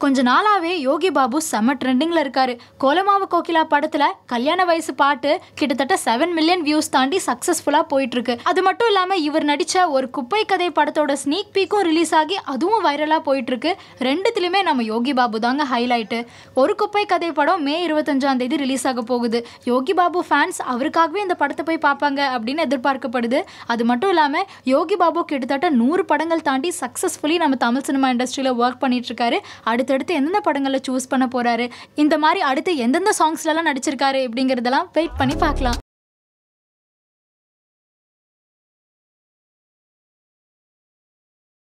கொஞ்ச நாளாவே யோகி பாபு செம்ம ட்ரெண்டிங்ல இருக்காரு கோலமாவு கோகிலா படத்துல கல்யாண வயசு பாட்டு கிட்டத்தட்ட செவன் மில்லியன் வியூஸ் தாண்டி சக்சஸ்ஃபுல்லா போயிட்டு இருக்கு அது மட்டும் இல்லாம இவர் நடிச்ச ஒரு குப்பை கதை படத்தோட ஸ்னீக் பீக்கும் ரிலீஸ் ஆகி அதுவும் வைரலா போயிட்டு இருக்கு ரெண்டுத்திலுமே நம்ம யோகி பாபு தாங்க ஹைலைட்டு ஒரு குப்பை கதை படம் மே இருபத்தஞ்சாம் தேதி ரிலீஸ் ஆக போகுது யோகி பாபு ஃபேன்ஸ் அவருக்காகவே இந்த படத்தை போய் பார்ப்பாங்க அப்படின்னு எதிர்பார்க்கப்படுது அது மட்டும் இல்லாம யோகி பாபு கிட்டத்தட்ட நூறு படங்கள் தாண்டி சக்ஸஸ்ஃபுல்லி நம்ம தமிழ் சினிமா இண்டஸ்ட்ரியில் ஒர்க் பண்ணிட்டு இருக்காரு அடுத்தடுத்து எந்தெந்த படங்களில் சூஸ் பண்ண போறாரு இந்த மாதிரி அடுத்து எந்தெந்த சாங்ஸ்லலாம் நடிச்சிருக்காரு அப்படிங்கிறதெல்லாம் வெயிட் பண்ணி பார்க்கலாம்